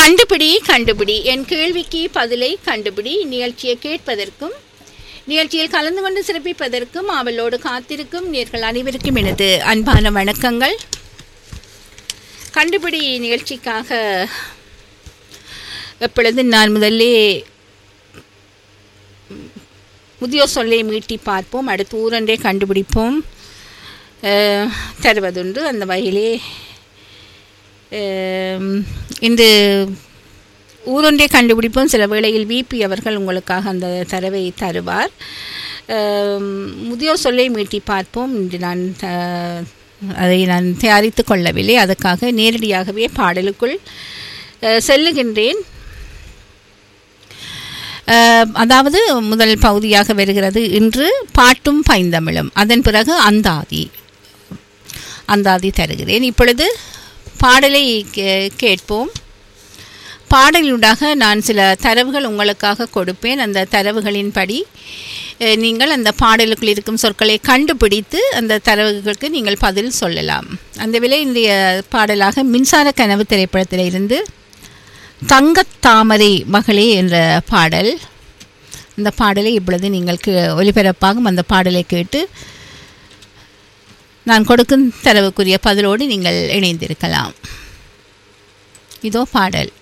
கண்டுபிடி கண்டுபிடி என் கேள்விக்கு பதிலை கண்டுபிடி நிகழ்ச்சியை கேட்பதற்கும் நிகழ்ச்சியில் கலந்து கொண்டு சிறப்பிப்பதற்கும் அவளோடு காத்திருக்கும் நேர்கள் அனைவருக்கும் எனது அன்பான வணக்கங்கள் கண்டுபிடி நிகழ்ச்சிக்காக எப்பொழுது நான் முதல்லே முதியோர் சொல்லை மீட்டி பார்ப்போம் அடுத்து ஊரண்டே கண்டுபிடிப்போம் அஹ், தருவதுண்டு அந்த வகையிலே அஹ், இந்த ஊரொன்றே கண்டுபிடிப்போம் சில வேளையில் விபி அவர்கள் உங்களுக்காக அந்த தரவை தருவார் அஹ், முதியோர் சொல்லை மீட்டி பார்ப்போம் இன்று நான் அஹ், அதை நான் தயாரித்து கொள்ளவில்லை அதுக்காக நேரடியாகவே பாடலுக்குள் அஹ், செல்லுகின்றேன் அஹ், அதாவது முதல் பகுதியாக வருகிறது இன்று பாட்டும் பைந்தமிழும் அதன் பிறகு அந்தாதி அந்தாதி தருகிறேன் இப்பொழுது பாடலை கே- கேட்போம் பாடலுடாக நான் சில தரவுகள் உங்களுக்காக கொடுப்பேன் அந்த தரவுகளின்படி அஹ், நீங்கள் அந்த பாடலுக்குள் இருக்கும் சொற்களை கண்டுபிடித்து அந்த தரவுகளுக்கு நீங்கள் பதில் சொல்லலாம் அந்த விலை இன்றைய பாடலாக மின்சார கனவு திரைப்படத்தில் இருந்து தங்கத் தாமரை மகளே என்ற பாடல் அந்த பாடலை இப்பொழுது நீங்கள் கே- ஒலிபரப்பாகும் அந்த பாடலை கேட்டு நான் கொடுக்கும் தரவுக்குரிய பதிலோடு நீங்கள் இணைந்திருக்கலாம் இதோ பாடல்